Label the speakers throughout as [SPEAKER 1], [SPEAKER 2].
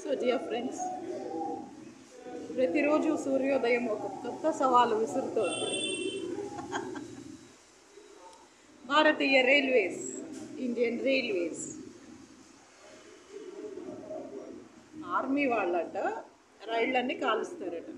[SPEAKER 1] so dear friends ప్రతిరోజు సూర్యోదయం ఒక కొత్త సవాలు విసురుతోంది భారతీయ రైల్వేస్ ఇండియన్ రైల్వేస్ ఆర్మీ వాళ్ళట రైళ్ళన్నీ కాలుస్తారట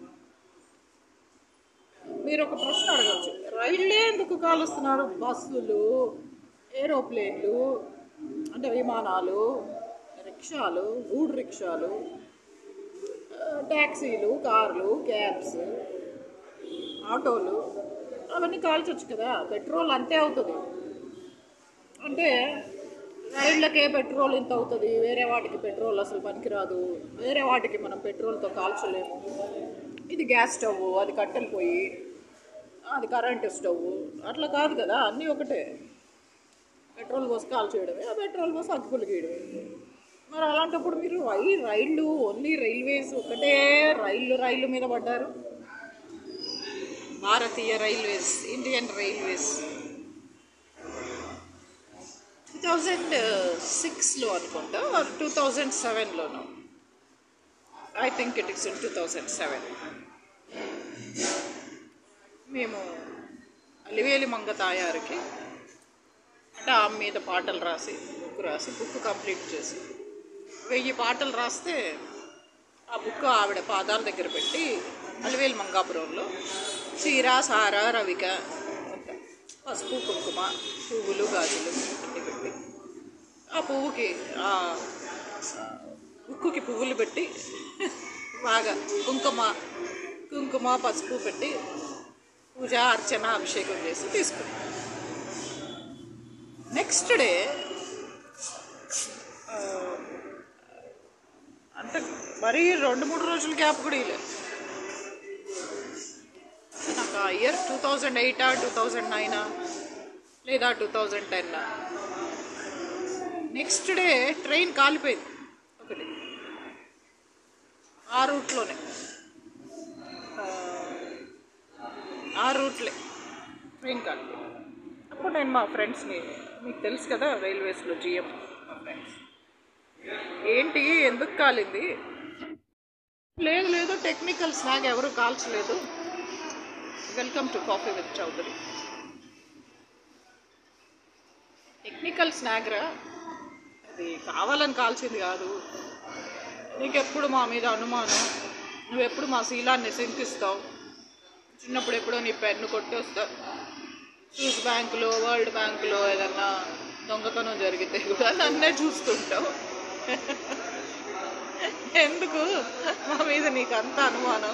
[SPEAKER 1] మీరు ఒక ప్రశ్న అడగచ్చు రైళ్ళే ఎందుకు కాలుస్తున్నారు బస్సులు ఏరోప్లేన్లు అంటే విమానాలు రిక్షాలు గూడ్ రిక్షాలు ఆ, ట్యాక్సీలు కార్లు క్యాబ్స్ ఆటోలు అవన్నీ కాల్చొచ్చు కదా పెట్రోల్ అంతే అవుతుంది అంటే రైళ్ళకే పెట్రోల్ ఇంత అవుతుంది వేరే వాటికి పెట్రోల్ అసలు పనికిరాదు వేరే వాటికి మనం పెట్రోల్తో కాల్చలేము ఇది గ్యాస్ స్టవ్ అది కట్టెల పొయ్యి అది కరెంటు స్టవ్ అట్లా కాదు కదా అన్నీ ఒకటే పెట్రోల్ పోసి కాల్ చేయడమే ఆ పెట్రోల్ పోసి అగ్గులు గీయడమే మరి అలాంటప్పుడు మీరు రై రైళ్ళు ఓన్లీ రైల్వేస్ ఒకటే రైళ్ళు రైళ్ళు మీద పడ్డారు భారతీయ railways Indian railways two thousand సిక్స్లో అనుకుంటా టూ థౌజండ్ సెవెన్లోనూ I think it is in two thousand seven మేము అలివేలి మంగ తాయారికి అంటే ఆమె మీద పాటలు రాసి బుక్ రాసి బుక్ కంప్లీట్ చేసి వెయ్యి పాటలు రాస్తే ఆ బుక్ ఆవిడ పాదాల దగ్గర పెట్టి అలివేలి మంగాపురంలో చీర సార రవిక అంతా పసుపు కుంకుమ పువ్వులు గాజులు అన్నీ పెట్టి ఆ పువ్వుకి ఆ ఉక్కుకి పువ్వులు పెట్టి బాగా కుంకుమ కుంకుమ పసుపు పెట్టి పూజ అర్చన అభిషేకం చేసి తీసుకున్నాం నెక్స్ట్ డే అంటే మరీ రెండు మూడు రోజుల గ్యాప్ కూడా ఇలే నాకు ఆ ఇయర్ టూ థౌజండ్ ఎయిటా టూ థౌజండ్ నైనా లేదా టూ థౌజండ్ టెన్నా నెక్స్ట్ డే ట్రైన్ కాలిపోయింది ఒకటి ఆ రూట్లోనే ఆ, ఆ రూట్లే ట్రైన్ కాలిపోయింది అప్పుడు నేను మా ఫ్రెండ్స్ని మీకు తెలుసు కదా రైల్వేస్లో జిఎం మా ఫ్రెండ్స్ ఏంటి ఎందుకు కాలింది లేదు లేదు టెక్నికల్ స్నాగ్ ఎవరు కాల్చలేదు welcome to coffee with Chowdary technical స్నాగ్రా అది కావాలని కాల్చింది కాదు నీకెప్పుడు మా మీద అనుమానం నువ్వెప్పుడు మా శీలాన్ని శంకిస్తావు చిన్నప్పుడు ఎప్పుడో నీ పెన్ను కొట్టేస్తావు స్విస్ బ్యాంకులో వరల్డ్ బ్యాంకులో ఏదన్నా దొంగతనం జరిగితే కూడా నన్నే చూస్తుంటావు ఎందుకు మా మీద నీకు అంత అనుమానం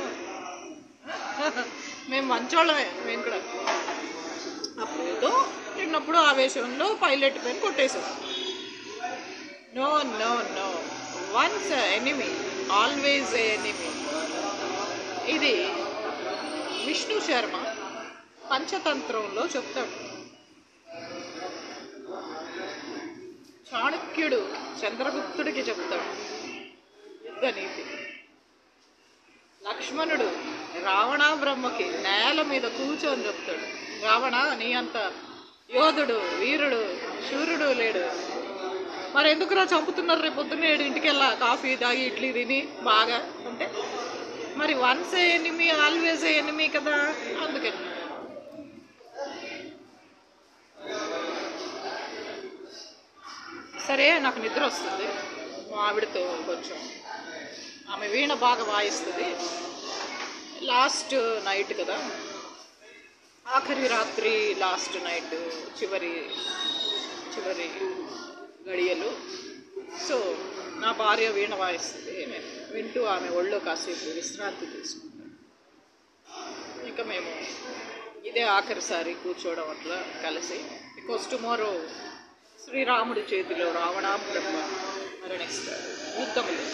[SPEAKER 1] మేము మంచోళ్ళమే మేము కూడా అప్పుడు ఏదో చిన్నప్పుడు ఆవేశంలో పైలట్ పెన్ కొట్టేశాం no no no once enemy always enemy ఇది విష్ణు శర్మ పంచతంత్రంలో చెప్తాడు చాణక్యుడు చంద్రగుప్తుడికి చెప్తాడు యుద్ధ నీతి లక్ష్మణుడు రావణ బ్రహ్మకి నేల మీద కూర్చొని చెప్తాడు రావణ నీ అంత యోధుడు వీరుడు శూరుడు లేడు మరి ఎందుకురా చంపుతున్నారు రేపు పొద్దున్న ఏడు ఇంటికెళ్ళా కాఫీ తాగి ఇడ్లీ తిని బాగా అంటే మరి వన్స్ ఎనిమి ఆల్వేస్ ఎనిమి కదా అందుకని సరే నాకు నిద్ర వస్తుంది మా ఆవిడతో కొంచెం ఆమె వీణ బాగా వాయిస్తుంది లాస్ట్ నైట్ కదా ఆఖరి రాత్రి లాస్ట్ నైట్ చివరి చివరి గడియలు సో నా భార్య వీణ వాయిస్తుంది నేను వింటూ ఆమె ఒళ్ళో కాసేపు విశ్రాంతి తీసుకుంటాను ఇక మేము ఇదే ఆఖరిసారి కూర్చోవడం అట్లా కలిసి బికాస్ టుమారో శ్రీరాముడి చేతిలో రావణ బ్రహ్మ మరణిస్తారు యుద్ధములు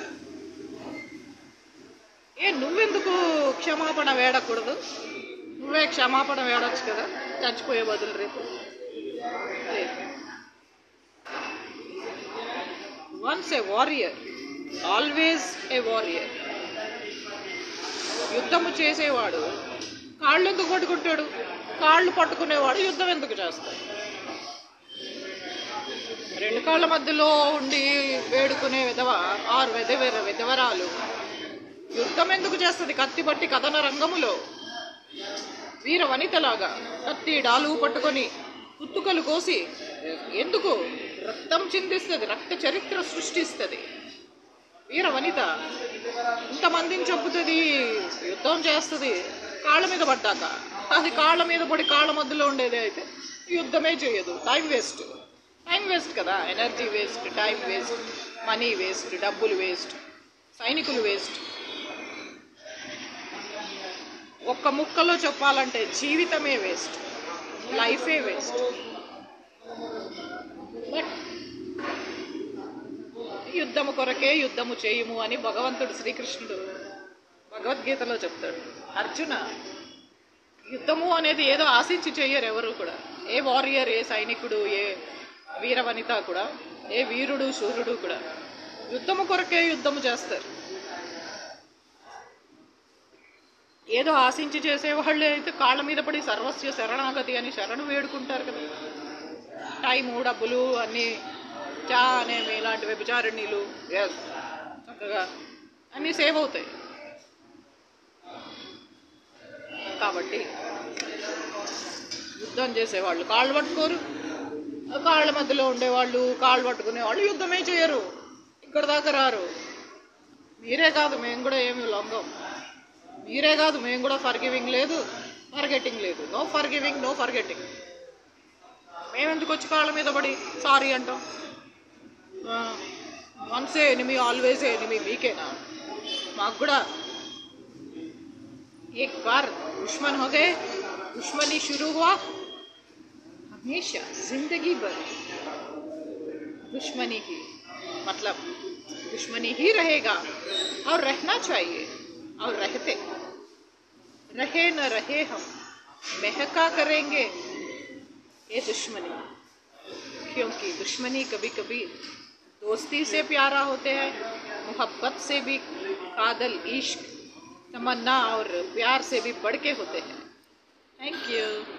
[SPEAKER 1] ఏ నువ్వెందుకు క్షమాపణ వేడకూడదు నువ్వే క్షమాపణ వేడొచ్చు కదా చచ్చిపోయే బదులు రేపు once a warrior always a warrior యుద్ధము చేసేవాడు కాళ్ళు ఎందుకు పట్టుకుంటాడు కాళ్ళు పట్టుకునేవాడు యుద్ధం ఎందుకు చేస్తాడు రెండు కాళ్ళ మధ్యలో ఉండి వేడుకునే విధవ ఆరు విధవ విధవరాలు యుద్ధం ఎందుకు చేస్తుంది కత్తి పట్టి కథన రంగములో వీర వనితలాగా కత్తి డాలు పట్టుకొని కుత్తుకలు కోసి ఎందుకు రక్తం చిందిస్తుంది రక్త చరిత్ర సృష్టిస్తుంది వీర వనిత ఇంతమందిని చంపుతుంది యుద్ధం చేస్తుంది కాళ్ళ మీద పడ్డాక అది కాళ్ళ మీద పడి కాళ్ళ మధ్యలో ఉండేది అయితే యుద్ధమే చేయదు టైం వేస్ట్ టైం వేస్ట్ కదా energy waste time waste money waste డబ్బులు వేస్ట్ సైనికులు వేస్ట్ ఒక్క ముక్కలో చెప్పాలంటే జీవితమే వేస్ట్ లైఫే వేస్ట్ బట్ యుద్ధము కొరకే యుద్ధము చేయుము అని భగవంతుడు శ్రీకృష్ణుడు భగవద్గీతలో చెప్తాడు అర్జున యుద్ధము అనేది ఏదో ఆశించి చెయ్యరు ఎవరు కూడా ఏ వారియర్ ఏ సైనికుడు ఏ వీరవనిత కూడా ఏ వీరుడు శూరుడు కూడా యుద్ధము కొరకే యుద్ధము చేస్తారు ఏదో ఆశించి చేసేవాళ్ళే అయితే కాళ్ళ మీద పడి సర్వస్వ శరణాగతి అని శరణు వేడుకుంటారు కదా టైము డబ్బులు అన్నీ చా అనే ఇలాంటి వ్యభిచారిణీలు ఎస్ చక్కగా అన్నీ సేవ్ అవుతాయి కాబట్టి యుద్ధం చేసేవాళ్ళు కాళ్ళు పట్టుకోరు ఆ కాళ్ళ మధ్యలో ఉండేవాళ్ళు కాళ్ళు పట్టుకునే వాళ్ళు యుద్ధమే చేయరు ఇక్కడ దాకా రారు మీరే కాదు మేము కూడా ఏమి లొంగం మీరే కాదు మేము కూడా ఫర్గివింగ్ లేదు ఫర్గెటింగ్ లేదు నో ఫర్గివింగ్ నో ఫర్గెటింగ్ మేము ఎందుకు వచ్చి కాళ్ళ మీద పడి సారీ అంటాం వన్సే ఎనిమి ఆల్వేస్ ఎనిమి మీకేనా మాకు కూడా एक बार दुश्मन हो गए दुश्मनी शुरू हुआ हमेशा जिंदगी भर दुश्मनी ही मतलब दुश्मनी ही रहेगा और रहना चाहिए और रहते रहे न रहे हम महका करेंगे ये दुश्मनी क्योंकि दुश्मनी कभी कभी दोस्ती से प्यारा होते हैं मोहब्बत से भी कादल इश्क तमन्ना और प्यार से भी बढ़ के होते हैं थैंक यू